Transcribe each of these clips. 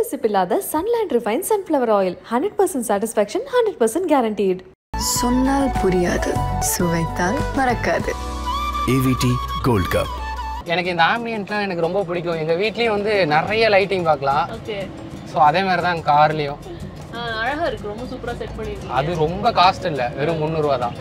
பிசுபில்லாத Sunlight refine sunflower oil hundred percent satisfaction hundred percent guaranteed சொன்னால் புரியாது சுவைத்தால் மறக்காது AVT gold cup எனக்கு இந்த ஆம்பியன்ட்லாம் எனக்கு ரொம்ப பிடிக்கும் எங்கள் வீட்லேயும் வந்து நிறைய லைட்டிங் பார்க்கலாம் ஓகே ஸோ அதே மாதிரி தான் கார்லேயும் அழகா இருக்கு ரொம்ப சூப்பரா செட் பண்ணிருக்கீங்க அது ரொம்ப காஸ்ட் இல்லை வெறும் முந்நூறுரூவா தான்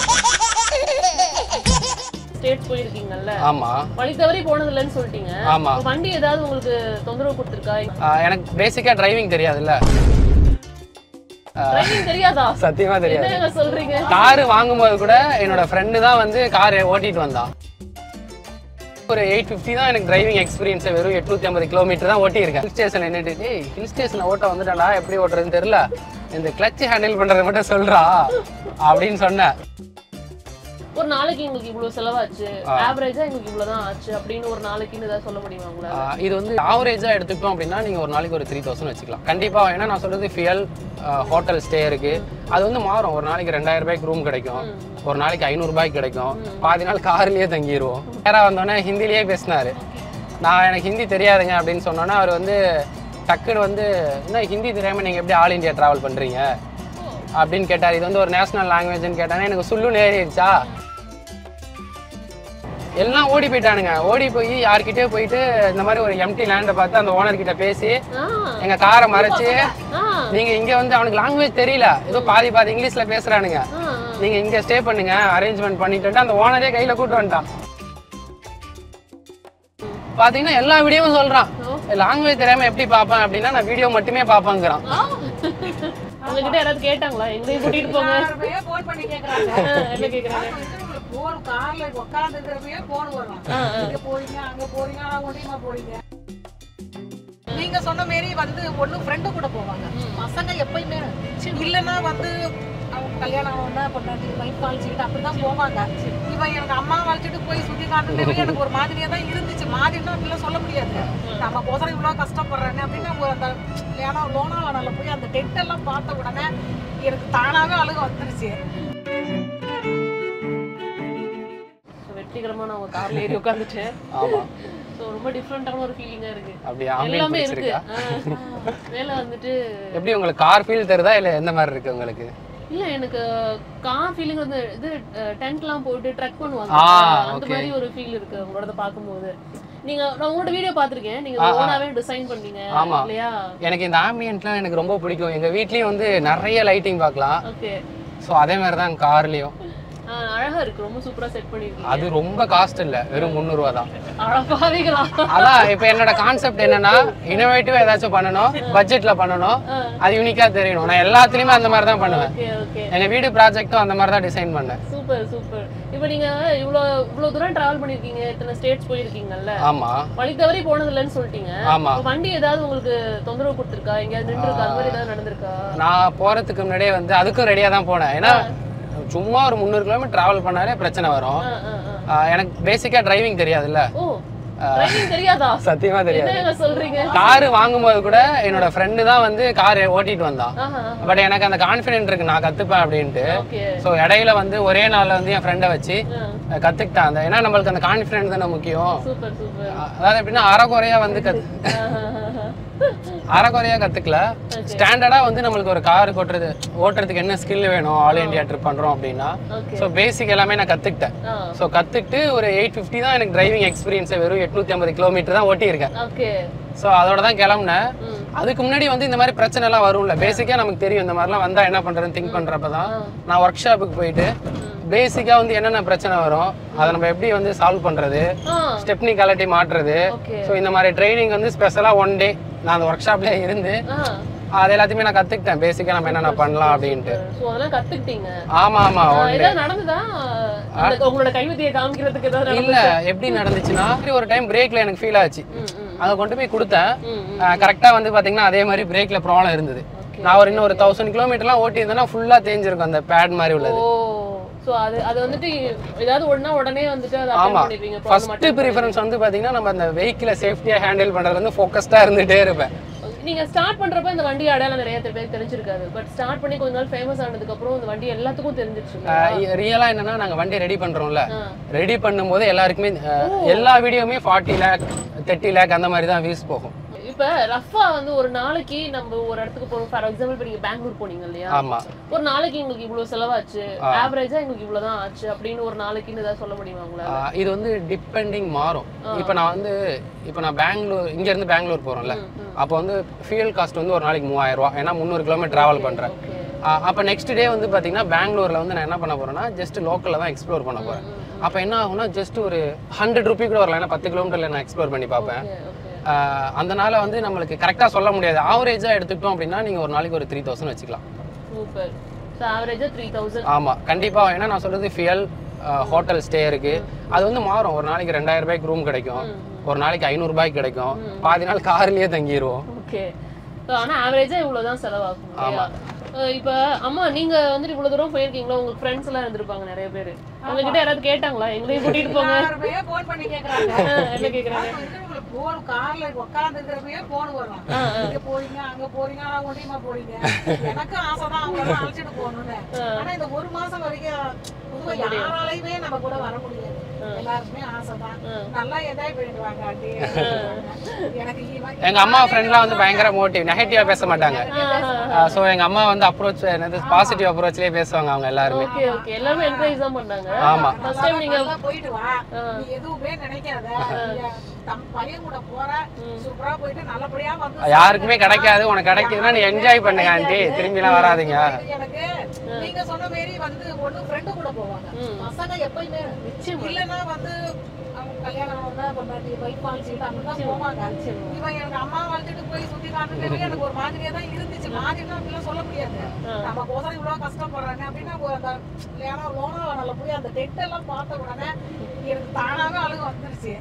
ஸ்டேட் போயிருக்கீங்கல்ல ஆமாம் வழி தவறி போனது இல்லைன்னு சொல்லிட்டீங்க ஆமா. இப்ப வண்டி ஏதாவது உங்களுக்கு தொந்தரவு கொடுத்துருக்கா எனக்கு பேசிக்காக டிரைவிங் தெரியாதுல்ல டிரைவிங் தெரியாதா சத்தியமாக தெரியாது என்னங்க சொல்றீங்க கார் வாங்கும்போது கூட என்னோட ஃப்ரெண்டு தான் வந்து கார் ஓட்டிட்டு வந்தான் ஒரு எயிட் ஃபிஃப்டி தான் எனக்கு டிரைவிங் எக்ஸ்பீரியன்ஸ் வெறும் எட்நூத்தி ஐம்பது கிலோமீட்டர் தான் ஓட்டியிருக்கேன் ஹில் ஸ்டேஷன் நின்றுட்டு ஹில் ஸ்டேஷனில் ஓட்ட வந்துட்டாடா எப்படி ஓட்டுறதுன்னு தெரியல இந்த கிளச் ஹேண்டில் பண்றதை மட்டும் சொல்றா அப்படின்னு சொன்னேன் ஒரு நாளைக்கு எங்களுக்கு இவ்வளவு செலவாச்சு ஆவரேஜா எங்களுக்கு இவ்வளவுதான் ஆச்சு அப்படின்னு ஒரு நாளைக்குன்னு ஏதாவது சொல்ல முடியுமா உங்களால ஆஹ் இது வந்து ஆவரேஜாக எடுத்துக்கிட்டோம் அப்படின்னா நீங்கள் ஒரு நாளைக்கு ஒரு த்ரீ தௌசண்ட் வச்சுக்கலாம் கண்டிப்பாக ஏன்னா நான் சொல்றது ஃபியல் ஹோட்டல் ஸ்டே இருக்கு அது வந்து மாறும் ஒரு நாளைக்கு ரெண்டாயிரம் ரூபாய்க்கு ரூம் கிடைக்கும் ஒரு நாளைக்கு ஐநூறுரூபாய்க்கு கிடைக்கும் பாதி நாள் கார்லேயே தங்கிடுவோம் நேராக வந்தோடனே ஹிந்திலேயே பேசினாரு நான் எனக்கு ஹிந்தி தெரியாதுங்க அப்படின்னு சொன்னோன்னே அவர் வந்து டக்குன்னு வந்து என்ன ஹிந்தி தெரியாமல் நீங்கள் எப்படி ஆல் இந்தியா ட்ராவல் பண்ணுறீங்க அப்படின்னு கேட்டார் இது வந்து ஒரு நேஷனல் லாங்குவேஜ்னு கேட்டானே எனக்கு சுள்ளுன்னு ஏறிடுச்சா எல்லாம் ஓடி போயிட்டானுங்க ஓடி போய் யார்கிட்டயோ போயிட்டு இந்த மாதிரி ஒரு எம்டி லேண்டை பார்த்து அந்த ஓனர் கிட்ட பேசி ஆ, எங்க காரை மறைச்சு ஆ, நீங்க இங்க வந்து அவனுக்கு லாங்குவேஜ் தெரியல ஏதோ பாதி பாதி இங்கிலீஷ்ல பேசுறானுங்க ஆ, ஆ. நீங்க இங்க ஸ்டே பண்ணுங்க அரேஞ்ச்மெண்ட் பண்ணிட்டு அந்த ஓனரே கையில கூட்டு வந்துட்டான் பாத்தீங்கன்னா எல்லா வீடியோவும் சொல்றான் லாங்குவேஜ் தெரியாம எப்படி பார்ப்பேன் அப்படின்னா நான் வீடியோ மட்டுமே பார்ப்பேங்கிறான் ஆ. உங்ககிட்ட யாராவது கேட்டாங்களா எங்களையும் கூட்டிட்டு போங்க போன் பண்ணி கேக்குறாங்க ஆ, என்ன கேக்குறாங்க போன் கார்ல உட்கார்ந்து இருக்கிறப்பயே போன் வரும் ஆ, ஆ. இங்க போறீங்க அங்க போறீங்க ஆனா ஒன்றியமா போறீங்க நீங்க சொன்ன மாரி வந்து ஒண்ணு ஃப்ரெண்டு கூட போவாங்க பசங்க எப்பயுமே இல்லைன்னா வந்து அவங்க கல்யாணம் ஆகணும்னா பொண்ணாட்டி வைஃப் அழைச்சிக்கிட்டு அப்படிதான் போவாங்க இவன் எனக்கு அம்மா அழைச்சிட்டு போய் சுத்தி காட்டுறதே எனக்கு ஒரு மாதிரியா தான் இருந்துச்சு மாதிரினா அப்படிலாம் சொல்ல முடியாது நம்ம போதும் இவ்வளவு கஷ்டப்படுறேன்னு அப்படின்னு ஒரு அந்த ஏன்னா லோனாவானால போய் அந்த டென்ட் எல்லாம் பார்த்த உடனே எனக்கு தானாவே அழுக வந்துருச்சு So, வெற்றிகரமா நான் உங்க கார்ல ஏறி உட்காந்துட்டேன் ஆமா ஸோ ரொம்ப டிஃப்ரெண்டான ஒரு ஃபீலிங்கா இருக்கு அப்படி எல்லாமே ஆம்பியன்ஸ் இருக்கு இருக்கா ஆ. மேல வந்துட்டு எப்படி உங்களுக்கு கார் ஃபீல் தருதா இல்ல எந்த மாதிரி இருக்கு உங்களுக்கு இல்ல எனக்கு கார் ஃபீலிங் வந்து இது டென்ட்லாம் போட்டு ட்ரக் பண்ணுவாங்க ஆ, அந்த okay. மாதிரி ஒரு ஃபீல் இருக்கு உங்களோட பார்க்கும்போது நீங்க நான் உங்களோட வீடியோ பார்த்திருக்கேன் நீங்க ஆ, ஆ. ஓனாவே டிசைன் பண்ணீங்க ஆமா. இல்லையா எனக்கு இந்த ஆம்பியன்ட்லாம் எனக்கு ரொம்ப பிடிக்கும் எங்க வீட்லயும் வந்து நிறைய லைட்டிங் பார்க்கலாம் ஓகே ஸோ அதே மாதிரி தான் கார்லயும் அழகா இருக்கு ரொம்ப சூப்பரா செட் பண்ணிருக்கீங்க அது ரொம்ப காஸ்ட் இல்ல வெறும் முந்நூறுவா தான் அழகாவிகளா அதான் இப்போ என்னோட கான்செப்ட் என்னன்னா இனோவேட்டிவ் ஏதாச்சும் பண்ணணும் பட்ஜெட்ல பண்ணணும் அது யூனிக்கா தெரியணும் நான் எல்லாத்துலயுமே அந்த மாதிரி தான் பண்ணுவேன் ஓகே ஓகே எங்க வீடு ப்ராஜெக்ட்டும் அந்த மாதிரி தான் டிசைன் பண்ணேன் சூப்பர் சூப்பர் இப்போ நீங்க இவ்ளோ இவ்ளோ தூரம் டிராவல் பண்ணிருக்கீங்க இத்தனை ஸ்டேட்ஸ் போயிருக்கீங்கல்ல ஆமா வழி தவறி போனது இல்லைன்னு சொல்லிட்டீங்க ஆமா. இப்ப வண்டி ஏதாவது உங்களுக்கு தொந்தரவு கொடுத்துருக்கா எங்கேயாவது நின்று இருக்கா அந்த மாதிரி ஏதாவது நடந்திருக்கா நான் போறதுக்கு முன்னாடியே வந்து அதுக்கும் ரெடியா தான் போனேன் ஏன்னா சும்மா ஒரு முந்நூறு கிலோமீட்டர் டிராவல் பண்ணாலே பிரச்சனை வரும் ஆ, ஆ, ஆ. ஆஹ் எனக்கு பேசிக்கா டிரைவிங் தெரியாதுல்ல ஓ டிரைவிங் தெரியாதா சத்தியமா தெரியாது என்னங்க சொல்றீங்க கார் வாங்கும்போது கூட என்னோட ஃப்ரெண்டு தான் வந்து கார் ஓட்டிட்டு வந்தான் ஆஹா பட் எனக்கு அந்த கான்ஃபிடென்ட் இருக்கு நான் கத்துப்பேன் அப்படின்ட்டு ஓகே ஸோ இடையில வந்து ஒரே நாள்ல வந்து என் ஃப்ரெண்டை வச்சு அஹ், கத்துக்கிட்டேன் அந்த ஏன்னா நம்மளுக்கு அந்த கான்ஃபிடென்ட் தானே முக்கியம் சூப்பர் சூப்பர் அ- அதாவது எப்படின்னா அறகுறையா வந்து கத் அறகுறையா கத்துக்கல ஸ்டாண்டர்டா வந்து நம்மளுக்கு ஒரு கார் ஓட்டுறது ஓட்டுறதுக்கு என்ன ஸ்கில் வேணும் ஆல் இந்தியா ட்ரிப் பண்றோம் அப்படின்னா ஓகே ஸோ பேசிக் எல்லாமே நான் கத்துக்கிட்டேன் ஆ ஸோ கத்துக்கிட்டு ஒரு எயிட் ஃபிஃப்டி தான் எனக்கு டிரைவிங் எக்ஸ்பீரியன்ஸ் வெறும் எட்நூத்தி ஐம்பது கிலோமீட்டர் தான் ஓட்டியிருக்கேன் ஓகே ஸோ அதோட தான் கிளம்புனேன் ம் அதுக்கு முன்னாடி வந்து இந்த மாதிரி பிரச்சனை எல்லாம் வரும்ல பேசிக்கா நமக்கு தெரியும் இந்த மாதிரிலாம் வந்தா என்ன பண்றதுன்னு திங்க் பண்றப்ப தான் நான் ஒர்க் ஷாப்புக்கு போயிட்டு பேசிக்கா வந்து என்னென்ன பிரச்சனை வரும் அதை நம்ம எப்படி வந்து சால்வ் பண்றது ஆ ஸ்டெப்னி கலட்டி மாட்டுறது ஓகே ஸோ இந்த மாதிரி ட்ரைனிங் வந்து ஸ்பெஷலாக ஒன் டே நான் அந்த ஒர்க் ஷாப்லேயே இருந்து ஆ அது எல்லாத்தையுமே நான் கற்றுக்கிட்டேன் பேசிக்காக நம்ம என்னென்ன பண்ணலாம் அப்படின்ட்டு ஸோ அதெல்லாம் கத்துக்கிட்டீங்க ஆமா ஆமா ஆ, ஒன் டே ஏதாவது நடந்ததா அந்த உங்களோட கைவித்தியை காமிக்கிறதுக்கு ஏதாவது இல்ல எப்படி நடந்துச்சுன்னா ஒரு டைம் பிரேக்ல எனக்கு ஃபீல் ஆச்சு ம், ம். அதை கொண்டு போய் கொடுத்தேன் ம், ம். கரெக்டா வந்து பாத்தீங்கன்னா அதே மாதிரி பிரேக்ல ப்ராப்ளம் இருந்தது நான் ஒரு இன்னும் ஒரு தௌசண்ட் கிலோமீட்டர்லாம் ஓட்டி இருந்தேன்னா ஃபுல்லா தேஞ்சிருக்கும் அந்த பேட் மாதிரி உள்ளது ஓ சோ அது அது வந்துட்டு ஏதாவது ஒண்ணா உடனே வந்துட்டு அதை ஆமா அட்டெண்ட் பண்ணிருப்பீங்க ஃபர்ஸ்ட் ப்ரிஃபரன்ஸ் வந்து பாத்தீங்கன்னா நம்ம அந்த வெஹிக்கிளை சேஃப்டியா ஹேண்டில் பண்றது வந்து ஃபோக்கஸ்டா இருந்துட்டே இருப்பேன் நீங்க ஸ்டார்ட் பண்றப்ப இந்த வண்டி அடையாளம் நிறைய பேருக்கு தெரிஞ்சிருக்காது பட் ஸ்டார்ட் பண்ணி கொஞ்ச நாள் ஃபேமஸ் ஆனதுக்கு அப்புறம் இந்த வண்டி எல்லாத்துக்கும் தெரிஞ்சிருச்சு ரியலா என்னன்னா நாங்க வண்டி ரெடி பண்றோம்ல ஆ. ரெடி பண்ணும்போது எல்லாருக்குமே அஹ், எல்லா வீடியோமே ஃபார்ட்டி லேக் தேர்ட்டி லேக் அந்த மாதிரி தான் வியூஸ் போகும் இப்ப ரஃபா வந்து ஒரு நாளைக்கு நம்ம ஒரு இடத்துக்கு போறோம் ஃபார் எக்ஸாம்பிள் இப்ப நீங்க பெங்களூர் போனீங்க இல்லையா ஆமா ஒரு நாளைக்கு எங்களுக்கு இவ்வளவு செலவாச்சு ஆவரேஜா எங்களுக்கு இவ்வளவுதான் ஆச்சு அப்படின்னு ஒரு நாளைக்குன்னு ஏதாவது சொல்ல முடியுமா உங்களால ஆஹ் இது வந்து டிபெண்டிங் மாறும் இப்போ நான் வந்து இப்போ நான் பெங்களூர் இங்க இருந்து பெங்களூர் போறேன்ல அப்போ வந்து ஃபியூல் காஸ்ட் வந்து ஒரு நாளைக்கு மூவாயிரம் ரூபா ஏன்னா முந்நூறு கிலோமீட்டர் டிராவல் பண்றேன் ஓகே அப்போ நெக்ஸ்ட் டே வந்து பார்த்தீங்கன்னா பெங்களூரில் வந்து நான் என்ன பண்ண போறேன்னா ஜஸ்ட் லோக்கலில் தான் எக்ஸ்ப்ளோர் பண்ண போறேன் அப்போ என்ன ஆகும்னா ஜஸ்ட் ஒரு ஹண்ட்ரட் ருபி கூட வரல ஏன்னா பத்து கிலோமீட்டரில் நான் எக்ஸ்ப்ளோர் பண்ணி பார்ப்பேன் ஓகே ஆஹ் அதனால வந்து நம்மளுக்கு கரெக்டாக சொல்ல முடியாது ஆவரேஜாக எடுத்துக்கிட்டோம் அப்படின்னா நீங்கள் ஒரு நாளைக்கு ஒரு த்ரீ தௌசண்ட் வச்சுக்கலாம் சூப்பர் ஸோ ஆவரேஜா த்ரீ தௌசண்ட் ஆமாம் கண்டிப்பாக ஏன்னா நான் சொல்கிறது ஃபியல் ஹோட்டல் ஸ்டே இருக்கு அது வந்து மாறும் ஒரு நாளைக்கு ரெண்டாயிரம் ரூபாய்க்கு ரூம் கிடைக்கும் ஒரு நாளைக்கு ஐநூறுரூபாய்க்கு கிடைக்கும் பாதி நாள் கார்லேயே தங்கிடுவோம் ஓகே ஆனா ஆவரேஜா இவ்வளவுதான் செலவாகும் இல்லையா? அஹ் இப்ப அம்மா நீங்க வந்துட்டு இவ்வளவு தூரம் போயிருக்கீங்களா உங்க ஃப்ரெண்ட்ஸ் எல்லாம் இருந்திருப்பாங்க நிறைய பேர் உங்ககிட்ட யாராவது கேட்டாங்களா எங்களையும் கூட்டிட்டு போங்க எல்லாருமே போன் பண்ணி கேக்குறாங்க அஹ் என்ன கேக்குறாங்க இருக்கிறவங்களுக்கு போன் கார்ல உட்கார்ந்து இருக்கிறப்பயே போன் வரும் இங்க போறீங்க அங்க போறீங்க ஆனா ஒண்டியமா போறீங்க எனக்கும் ஆசைதான் அவங்க எல்லாம் அழைச்சிட்டு போகணும்னு ஆனா இந்த ஒரு மாசம் வரைக்கும் பொதுவா யாராலையுமே நம்ம கூட வர முடியாது எல்லாருக்குமே ஆசைதான் நல்லா என்ஜாய் பண்ணிட்டு வாங்க ஆண்டி எனக்கு இவன் எங்க அம்மா ஃப்ரெண்ட்லாம் வந்து பயங்கர மோட்டிவ் நெகட்டிவா பேச மாட்டாங்க ஸோ எங்க அம்மா வந்து அப்ரோச் என்னது பாசிட்டிவ் அப்ரோச்லயே பேசுவாங்க அவங்க எல்லாருமே ஓகே ஓகே எல்லாமே என்கரேஜ் தான் பண்ணாங்க ஆமா ஃபர்ஸ்ட் டைம் நீங்க நல்லா போயிட்டு வா நீ எதுவுமே நினைக்காத நீ தம் பையன் கூட போற சூப்பரா போயிட்டு நல்லபடியா வந்து யாருக்குமே கிடைக்காது உனக்கு கிடைக்குதுன்னா நீ என்ஜாய் பண்ணுங்க ஆண்டி திரும்பிலாம் வராதீங்க எனக்கு நீங்க சொன்ன மாதிரி வந்து ஒண்ணு ஃப்ரெண்டு கூட போவாங்க பசங்க எப்பயுமே நிச்சயமா. இல்லன்னா வந்து அவங்க கல்யாணம் ஆகுதா பொண்டாட்டி வைஃப் அழைச்சிட்டு அங்கதான் போவாங்க இவன் எனக்கு அம்மா வளர்த்துட்டு போய் சுத்தி காட்டுறது எனக்கு ஒரு மாதிரியா தான் இருந்துச்சு மாதிரினா அப்படிலாம் சொல்ல முடியாது நம்ம கோசம் இவ்வளவு கஷ்டப்படுறாங்க அப்படின்னா ஒரு அந்த ஏன்னா லோனாவால போய் அந்த டெட் எல்லாம் பார்த்த உடனே எனக்கு தானாவே அழுக வந்துருச்சு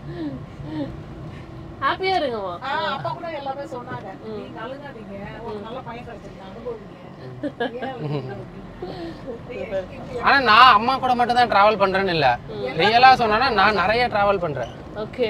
ஹாப்பியா இருங்கம்மா ஆஹ் அப்பா கூட எல்லாமே சொன்னாங்க நீங்க அழுகாதீங்க ஒரு நல்ல பையன் கிடைச்சிருக்காங்க அனுபவிங்க ஏன் அழுகுறீங்க அப்படின்னு. ஆனா நான் அம்மா கூட மட்டும் தான் டிராவல் பண்றேன்னு இல்ல ரியலா சொன்னா நான் நிறைய டிராவல் பண்றேன் ஓகே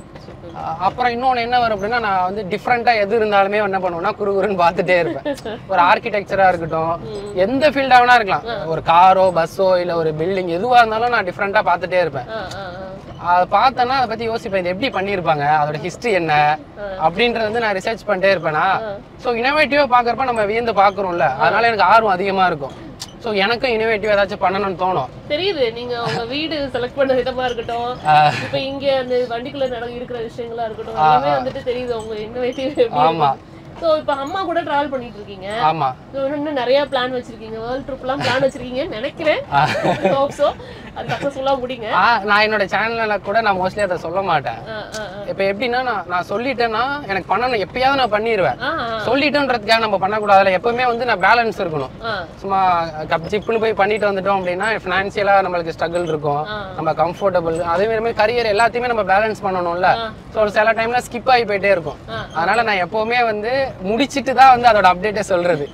அ- அப்புறம் இன்னொன்று என்ன வரும் அப்படின்னா நான் வந்து டிஃப்ரெண்ட்டாக எது இருந்தாலுமே என்ன பண்ணுவேன்னா குறுகுறுன்னு பார்த்துட்டே இருப்பேன் ஒரு ஆர்கிடெக்சராக இருக்கட்டும் எந்த ஃபீல்டாக வேணா இருக்கலாம் ஒரு காரோ பஸ்ஸோ இல்லை ஒரு பில்டிங் எதுவாக இருந்தாலும் நான் டிஃப்ரெண்ட்டாக பார்த்துட்டே இருப்பேன் அதை பார்த்தேன்னா அதை பற்றி யோசிப்பேன் இது எப்படி பண்ணியிருப்பாங்க அதோட ஹிஸ்ட்ரி என்ன அப்படின்றது வந்து நான் ரிசர்ச் பண்ணிட்டே இருப்பேனா ஸோ இனோவேட்டிவாக பார்க்குறப்ப நம்ம வியந்து பார்க்குறோம்ல அதனால எனக்கு ஆர்வம் அதிகமாக இருக்கும் ஸோ எனக்கும் இனோவேட்டிவ் ஏதாச்சும் பண்ணணும்னு தோணும் தெரியுது நீங்க உங்க வீடு செலக்ட் பண்ண விதமா இருக்கட்டும் இப்ப இங்க அந்த வண்டிக்குள்ள நட இருக்கிற விஷயங்களா இருக்கட்டும் எல்லாமே வந்துட்டு தெரியுது உங்க இன்னோவேட்டிவ் ஆமா. சோ இப்ப அம்மா கூட டிராவல் பண்ணிட்டு இருக்கீங்க ஆமாம் So, இன்னும் நிறைய பிளான் வச்சிருக்கீங்க வேர்ல்ட் ட்ரிப் எல்லாம் பிளான் வச்சிருக்கீங்கன்னு நினைக்கிறேன் Hope so. அது சக்சஸ்ஃபுல்லா முடிங்க ஆ நான் என்னோட சேனல்ல கூட நான் மோஸ்ட்லி அதை சொல்ல மாட்டேன் ஆ, ஆ, ஆ. இப்போ எப்படின்னா நான் நான் சொல்லிட்டேன்னா எனக்கு பண்ணணும் எப்பயாவது நான் பண்ணிடுவேன் ஆ, ஆ, சொல்லிட்டேன்றதுக்காக நம்ம பண்ணக்கூடாதுல எப்பவுமே வந்து நான் பேலன்ஸ் இருக்கணும் ஆ. சும்மா கப் ஜிப்புன்னு போய் பண்ணிட்டு வந்துட்டோம் அப்படின்னா ஃபினான்ஷியலாக நம்மளுக்கு ஸ்ட்ரகிள் இருக்கும் நம்ம கம்ஃபர்டபுள் அதே மாதிரி கரியர் எல்லாத்தையுமே நம்ம பேலன்ஸ் பண்ணணும்ல ஸோ சில டைம்ல ஸ்கிப் ஆகி போயிட்டே இருக்கும் அதனால நான் எப்பவுமே வந்து முடிச்சிட்டு தான் வந்து அதோட அப்டேட்டே சொல்றது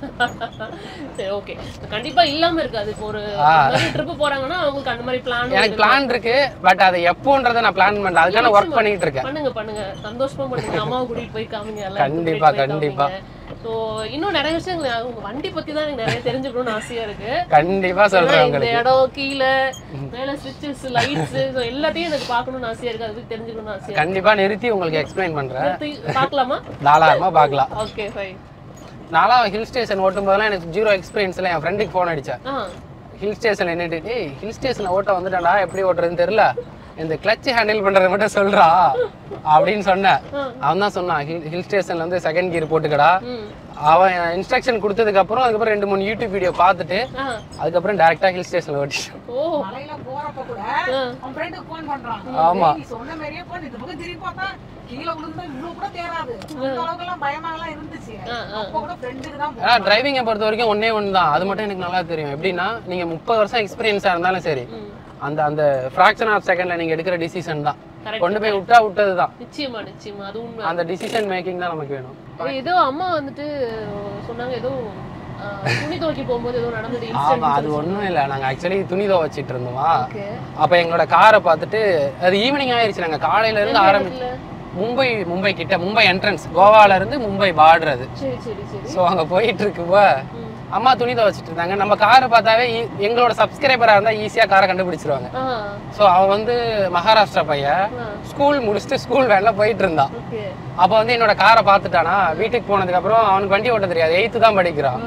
சரி ஓகே கண்டிப்பா இல்லாம இருக்காது இப்போ ஒரு ட்ரிப் போறாங்கன்னா அவங்களுக்கு அந்த மாதிரி பிளான் எனக்கு பிளான் இருக்கு பட் அதை எப்போன்றதை நான் பிளான் பண்ணல அதுக்கான ஒர்க் பண்ணிட்டு இருக்கேன் பண்ணுங்க பண்ணுங்க சந்தோஷமா பண்ணுங்க அம்மாவை கூட்டிட்டு போய் காமிங்க எல்லாம் கண்டிப்பா, கண்டிப்பா. ஸோ இன்னும் நிறைய விஷயங்கள் உங்க வண்டி பத்தி தான் எனக்கு நிறைய தெரிஞ்சுக்கணும்னு ஆசையா இருக்கு கண்டிப்பா ஏன்னா சொல்றேன் இந்த உங்களுக்கு இடம் கீழே மேல ஸ்விட்சஸ் லைட்ஸ் ஸோ எல்லாத்தையும் எனக்கு பார்க்கணும்னு ஆசையா இருக்கு அதை பத்தி தெரிஞ்சுக்கணும்னு ஆசையா கண்டிப்பா நிறுத்தி உங்களுக்கு எக்ஸ்பிளைன் பண்றேன் இருக்கு பார்க்கலாமா தாராளமா பார்க்கலாம் ஓகே ஃபைன் நான்லாம் ஹில் ஸ்டேஷன் ஓட்டும் போதெல்லாம் எனக்கு ஜீரோ எக்ஸ்பீரியன்ஸ்ல என் ஃப்ரெண்டுக்கு ஃபோன் அடிச்சேன் ஆ ஹில் ஸ்டேஷன்ல நின்றுட்டு டேய் ஹில் ஸ்டேஷன்ல ஓட்ட வந்துட்டாடா எப்படி ஓட்டுறதுன்னு தெரியல இந்த கிளச் ஹேண்டில் பண்றதை மட்டும் சொல்றா அப்படின்னு சொன்னேன் அவன் தான் சொன்னான் ஹில் ஹில் ஸ்டேஷன்ல வந்து செகண்ட் கியர் போட்டுக்கடா அவன் இன்ஸ்ட்ரக்ஷன் கொடுத்ததுக்கு அப்புறம் அதுக்கப்புறம் ரெண்டு மூணு யூடியூப் வீடியோ பார்த்துட்டு ஆ. அதுக்கப்புறம் டேரக்டா ஹில் ஸ்டேஷன்ல ஓட்டிட்டோம் ஓ மலையில போறப்ப கூட அவன் ஃப்ரெண்டுக்கு போன் பண்றான் ஆமா. "ஏய், நீ சொன்ன மாதிரியே போன் இந்த பக்கம் திரும்பி பார்த்தா கீழே விழுந்தா இவ்வளவு கூட தேராது அந்த அளவுக்கு எல்லாம் பயமா எல்லாம் இருந்துச்சு அப்ப கூட ஃப்ரெண்டுக்கு தான் ஏன்னா டிரைவிங்கை பொறுத்த வரைக்கும் ஒன்னே ஒன்று தான் அது மட்டும் எனக்கு நல்லா தெரியும் எப்படின்னா நீங்க முப்பது வருஷம் எக்ஸ்பீரியன்ஸா இருந்தாலும் சரி அந்த அந்த ஃப்ராக்ஷன் ஆஃப் செகண்ட்ல நீங்க எடுக்கிற டிசிஷன் தான் Correct. கொண்டு போய் விட்டா விட்டது தான் நிச்சயமா நிச்சயமா அது உண்மை அந்த டிசிஷன் மேக்கிங் தான் நமக்கு வேணும் ஏதோ அம்மா வந்துட்டு சொன்னாங்க ஏதோ ஆ, துணி துவைக்க போகும்போது ஏதோ நடந்தது ஆமா இன்சிடென்ட் அது ஒண்ணும் இல்ல நாங்க ஆக்சுவலி துணி துவைச்சிட்டு இருந்தோமா ஓகே அப்ப எங்களோட காரை பார்த்துட்டு அது ஈவினிங் ஆயிருச்சு நாங்க காலையில இருந்து ஆரம்பி மும்பை மும்பை கிட்ட மும்பை என்ட்ரன்ஸ் கோவால இருந்து மும்பை பார்டர் அது சரி சரி சரி ஸோ அங்க போயிட்டு இருக்குப்போ அம்மா துணி துவைச்சிட்டு இருந்தாங்க நம்ம காரை பார்த்தாவே ஈ- எங்களோட சப்ஸ்கிரைபரா இருந்தா ஈஸியா காரை கண்டுபிடிச்சிருவாங்க ஆ ஸோ அவன் வந்து மகாராஷ்டிரா பையன் ஸ்கூல் முடிச்சுட்டு ஸ்கூல் வேன்ல போயிட்டு இருந்தான் ஓகே அப்போ வந்து என்னோட காரை பார்த்துட்டானா வீட்டுக்கு போனதுக்கு அப்புறம் அவனுக்கு வண்டி ஓட்ட தெரியாது எயித்து தான் படிக்கிறான்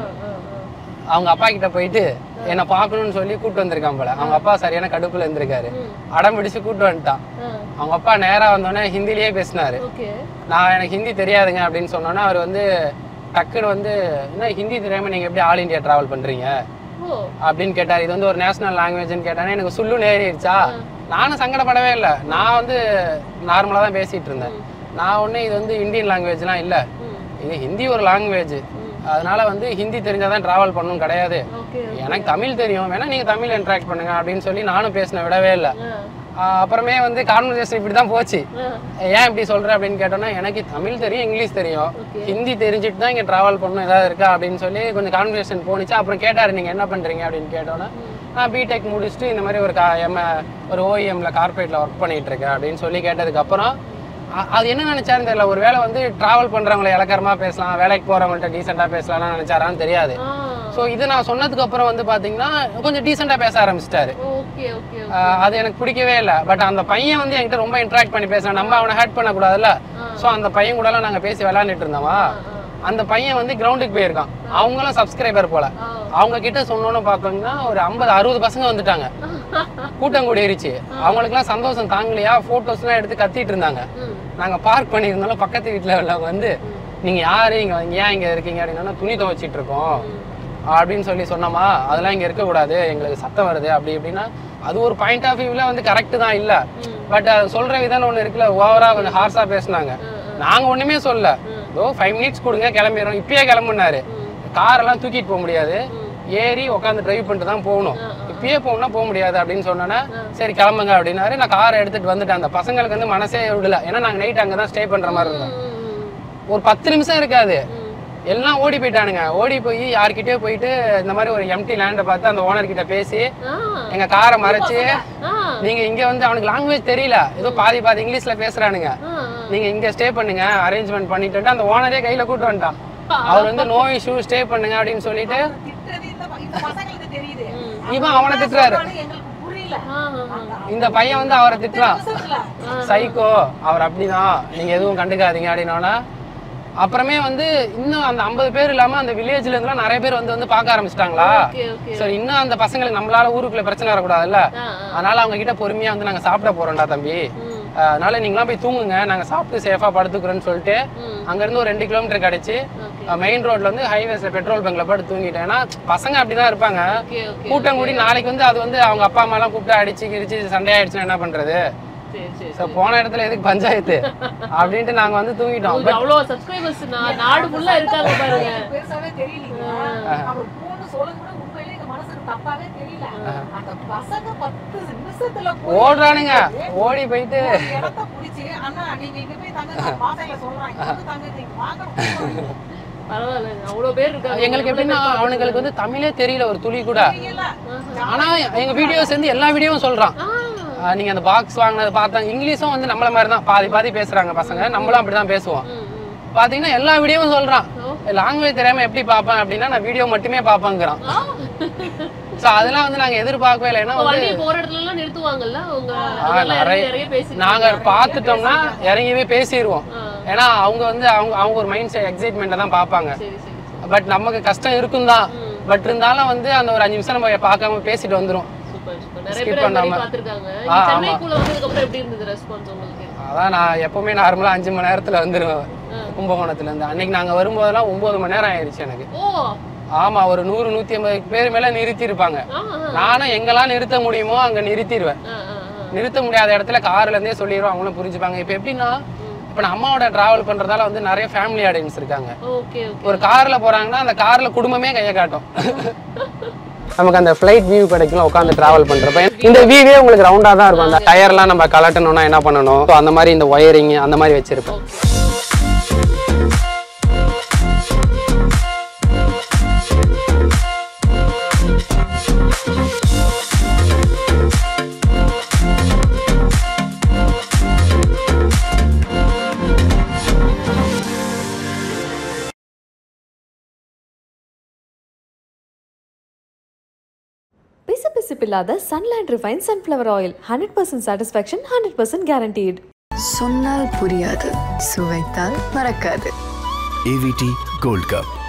அவங்க அப்பா கிட்ட போயிட்டு என்னை பார்க்கணும்னு சொல்லி கூட்டு வந்திருக்கான் போல அவங்க அப்பா சரியான கடுப்புல இருந்திருக்காரு அடம் பிடிச்சு கூட்டு வந்துட்டான் அவங்க அப்பா நேரா வந்தோடனே ஹிந்திலேயே பேசினாரு ஓகே நான் எனக்கு ஹிந்தி தெரியாதுங்க அப்படின்னு சொன்னோன்னே அவர் வந்து டக்குன்னு வந்து என்ன ஹிந்தி தெரியாம நீங்க எப்படி ஆல் இந்தியா டிராவல் பண்றீங்க ஓ அப்படின்னு கேட்டார் இது வந்து ஒரு நேஷனல் லாங்குவேஜ்னு கேட்டானே எனக்கு சுள்ளுன்னு ஏறிடுச்சா நானும் சங்கடப்படவே இல்லை நான் வந்து நார்மலாக தான் பேசிட்டு இருந்தேன் நான் ஒன்று இது வந்து இந்தியன் லாங்குவேஜ்லாம் இல்லை இது ஹிந்தி ஒரு லாங்குவேஜ் அதனால வந்து ஹிந்தி தெரிஞ்சாதான் டிராவல் பண்ணணும் கிடையாது ஓகே எனக்கு தமிழ் தெரியும் வேணா நீங்க தமிழ் இன்ட்ராக்ட் பண்ணுங்க அப்படின்னு சொல்லி நானும் பேசின விடவே இல்லை அப்புறமே வந்து கான்வர்சேஷன் இப்படி தான் போச்சு ஏன் இப்படி சொல்ற அப்படின்னு கேட்டோம்னா எனக்கு தமிழ் தெரியும் இங்கிலீஷ் தெரியும் ஹிந்தி தெரிஞ்சுட்டு தான் இங்க டிராவல் பண்ணணும் ஏதாவது இருக்கா அப்படின்னு சொல்லி கொஞ்சம் கான்வர்சேஷன் போணுச்சு அப்புறம் கேட்டாரு நீங்க என்ன பண்றீங்க அப்படின்னு கேட்டோன்னா நான் பிடெக் முடிச்சுட்டு இந்த மாதிரி ஒரு கா எம் ஒரு ஓஇஎம்ல கார்பரேட்ல ஒர்க் பண்ணிட்டு இருக்கேன் அப்படின்னு சொல்லி கேட்டதுக்கு அப்புறம் அ- அது என்ன நினைச்சாருன்னு தெரியல ஒரு வேளை வந்து டிராவல் பண்றவங்களை இலக்கரமா பேசலாம் வேலைக்கு போறவங்கள்ட்ட டீசெண்டா பேசலாம்னு நினைச்சாரான்னு தெரியாது ஆ ஸோ இது நான் சொன்னதுக்கு அப்புறம் வந்து பாத்தீங்கன்னா கொஞ்சம் டீசெண்டா பேச ஆரம்பிச்சிட்டாரு ஓகே ஓகே ஆஹ் அது எனக்கு பிடிக்கவே இல்லை பட் அந்த பையன் வந்து என்கிட்ட ரொம்ப இன்ட்ராக்ட் பண்ணி பேசுறான் நம்ம அவனை ஹேட் பண்ணக்கூடாதுல்ல ஸோ அந்த பையன் கூடலாம் நாங்கள் பேசி விளையாண்டுட்டு இருந்தோமா அந்த பையன் வந்து கிரவுண்டுக்கு போயிருக்கான் அவங்களும் சப்ஸ்கிரைபர் போல அவங்க கிட்ட சொன்னோன்னு பார்த்தோம்னா ஒரு ஐம்பது அறுபது பசங்க வந்துட்டாங்க கூட்டம் கூடிருச்சு அவங்களுக்குலாம் சந்தோஷம் தாங்கலையா ஃபோட்டோஸ்லாம் எடுத்து கத்திட்டு இருந்தாங்க நாங்கள் பார்க் பண்ணியிருந்தாலும் பக்கத்து வீட்டில் உள்ளவங்க வந்து நீங்கள் யாரு இங்கே இங்க ஏன் இங்கே இருக்கீங்க அப்படின்னா துணி துவைச்சிட்டு இருக்கோம் அப்படின்னு சொல்லி சொன்னோமா அதெல்லாம் இங்கே இருக்கக்கூடாது எங்களுக்கு சத்தம் வருது அப்படி இப்படின்னா அது ஒரு பாயிண்ட் ஆஃப் வியூவில் வந்து கரெக்ட் தான் இல்லை பட் அது சொல்கிற விதம் ஒன்று இருக்குல்ல ஓவராக கொஞ்சம் ஹார்ஸாக பேசுனாங்க நாங்கள் ஒன்றுமே சொல்லல இதோ ஃபைவ் மினிட்ஸ் கொடுங்க கிளம்பிடுறோம் இப்பயே கிளம்புனாரு காரெல்லாம் தூக்கிட்டு போக முடியாது ஏறி உட்காந்து டிரைவ் பண்ணிட்டு தான் போகணும் இப்பயே போகணும்னா போக முடியாது அப்படின்னு சொன்னோன்னே சரி கிளம்புங்க அப்படின்னாரு நான் காரை எடுத்துட்டு வந்துட்டேன் அந்த பசங்களுக்கு வந்து மனசே விடல ஏன்னா நாங்கள் நைட் அங்கே தான் ஸ்டே பண்ணுற மாதிரி இருந்தோம் ஒரு பத்து நிமிஷம் இருக்காது எல்லாம் ஓடி போயிட்டானுங்க ஓடி போய் யார்கிட்டயோ போயிட்டு இந்த மாதிரி ஒரு எம்டி லேண்டை பார்த்து அந்த ஓனர் கிட்ட பேசி ஆ எங்க காரை மறைச்சு ஆ நீங்க இங்க வந்து அவனுக்கு லாங்குவேஜ் தெரியல ஏதோ பாதி பாதி இங்கிலீஷ்ல பேசுறானுங்க நீங்க இங்க ஸ்டே பண்ணுங்க அரேஞ்ச்மெண்ட் பண்ணிட்டு அந்த ஓனரே கையில கூட்டு வந்துட்டான் அவர் வந்து நோ இஷ்யூ ஸ்டே பண்ணுங்க அப்படின்னு சொல்லிட்டு திட்டுறது இந்த ப- இந்த பசங்களுக்கு தெரியுது இவன் அவனை திட்டுறாரு ஆனா எங்களுக்கு புரியல இந்த பையன் வந்து அவரை திட்டுறான் நிமிஷத்துல சைக்கோ அவர் அப்படிதான் நீங்க எதுவும் கண்டுக்காதீங்க அப்படின்னோன்னா அப்புறமே வந்து இன்னும் அந்த ஐம்பது பேர் இல்லாம அந்த வில்லேஜ்ல இருந்துலாம் நிறைய பேர் வந்து வந்து பார்க்க ஆரம்பிச்சிட்டாங்களா ஓகே ஓகே சரி இன்னும் அந்த பசங்களுக்கு நம்மளால ஊருக்குள்ள பிரச்சனை வரக்கூடாதுல்ல ஆ அதனால அவங்க கிட்ட பொறுமையா வந்து நாங்க சாப்பிட போறோம்டா தம்பி ம் அஹ் அதனால நீங்களாம் போய் தூங்குங்க நாங்க சாப்பிட்டு சேஃபா படுத்துக்கிறோம்னு சொல்லிட்டு ம் அங்க இருந்து ஒரு ரெண்டு கிலோமீட்டர் கிடைச்சு ஓகே மெயின் ரோட்ல வந்து ஹைவேஸ்ல பெட்ரோல் பங்க்ல படுத்து தூங்கிட்டேன் ஏன்னா பசங்க அப்படிதான் இருப்பாங்க ஓகே ஓகே கூட்டம் கூடி நாளைக்கு வந்து அது வந்து அவங்க அப்பா அம்மா எல்லாம் கூப்பிட்டு அடிச்சு கிடிச்சு சண்டை ஆயிடுச்சுன்னா என்ன பண்றது சரி சரி ஸோ போன இடத்துல எதுக்கு பஞ்சாயத்து அப்படின்ட்டு நாங்க வந்து தூங்கிட்டோம் உங்களுக்கு அவ்வளவு சப்ஸ்கிரைபர்ஸ் நாடு ஃபுல்லா இருக்காங்க பாருங்க பெருசாவே தெரியலீங்க அவர் போன்னு சொல்ல கூட உண்மையிலே எங்க மனசுக்கு தப்பாவே தெரியல அந்த பசங்க பத்து நிமிஷத்துல போய் ஓடுறானுங்க ஓடி போயிட்டு ஒரு இடத்த புடிச்சு அண்ணா நீங்க இங்க போய் தங்க பாசையில சொல்றாங்க இங்க வந்து தங்க நீங்க வாங்க பரவாயில்ல அவ்வளவு பேர் இருக்காங்க எங்களுக்கு எப்படின்னா அவனுங்களுக்கு வந்து தமிழே தெரியல ஒரு துளி கூட தெரியல ஆனா எங்க வீடியோஸ் வந்து எல்லா வீடியோவும் சொல்றான் ஆ ஆஹ் நீங்க அந்த பாக்ஸ் வாங்கினது பார்த்தாங்க இங்கிலீஷும் வந்து நம்மள மாதிரி தான் பாதி பாதி பேசுறாங்க பசங்க நம்மளும் அப்படிதான் பேசுவோம் ம், ம். பாத்தீங்கன்னா எல்லா வீடியோவும் சொல்றான் லாங்குவேஜ் தெரியாம எப்படி பார்ப்பேன் அப்படின்னா நான் வீடியோ மட்டுமே பார்ப்பேங்கிறான் ஸோ அதெல்லாம் வந்து நாங்க எதிர்பார்க்கவே இல்லை ஏன்னா இப்ப வந்து வண்டியை போற இடத்துல எல்லாம் நிறுத்துவாங்கல்ல அவங்க ஆ, அதெல்லாம் நிறைய இறங்கி நிறைய பேசி நாங்க பார்த்துட்டோம்னா இறங்கிவே பேசிடுவோம் ஆ. ஏன்னா அவங்க வந்து அவங்க அவங்க ஒரு மைண்ட் செட் எக்ஸைட்மெண்ட்டை தான் பார்ப்பாங்க சரி சரி சரி பட் நமக்கு கஷ்டம் இருக்கும் தான் பட் இருந்தாலும் வந்து அந்த ஒரு அஞ்சு நிமிஷம் நம்ம பார்க்காம பேசிட்டு வந்துரும் சூப்பர் சூப்பர் நிறைய Skip பேர் அந்த மாதிரி பண்ணாம. பார்த்திருக்காங்க ஆ, இங்க ஆமா. சென்னைக்குள்ள வந்ததுக்கு அப்புறம் எப்படி இருந்தது ரெஸ்பான்ஸ் உங்களுக்கு அதான் நான் எப்பவுமே நார்மலா அஞ்சு மணி நேரத்துல வந்துருவேன் கும்பகோணத்துல இருந்து அன்னைக்கு நாங்க வரும்போதெல்லாம் ஒன்பது மணி நேரம் ஆயிடுச்சு எனக்கு ஓ ஆமா ஒரு நூறு நூத்தி ஐம்பது பேர் மேல நிறுத்தி இருப்பாங்க ஆ ஆ, நானும் எங்கெல்லாம் நிறுத்த முடியுமோ அங்க நிறுத்திடுவேன் ஆ ஆ, ஆ. நிறுத்த முடியாத இடத்துல கார்ல இருந்தே சொல்லிடுவோம் அவங்களும் புரிஞ்சுப்பாங்க இப்போ எப்படின்னா இப்போ நான் அம்மாவோட டிராவல் பண்றதால வந்து நிறைய ஃபேமிலி ஆடியன்ஸ் இருக்காங்க ஓகே ஓகே ஒரு கார்ல போறாங்கன்னா அந்த கார்ல குடும்பமே கையை காட்டும் நமக்கு அந்த ஃப்ளைட் வியூ கிடைக்கும் உட்காந்து டிராவல் பண்றப்ப இந்த வியூவே உங்களுக்கு ரவுண்டா தான் இருக்கும் அந்த டயர்லாம் நம்ம கலட்டணும்னா என்ன பண்ணணும் So அந்த மாதிரி இந்த ஒயரிங் அந்த மாதிரி வச்சிருப்பேன் ஓகே பிசுபிசுப்பில்லாத Sunlight refine sunflower oil hundred percent satisfaction hundred percent guaranteed சொன்னால் புரியாது சுவைத்தால் மறக்காது ஏவிடி கோல்ட் கப்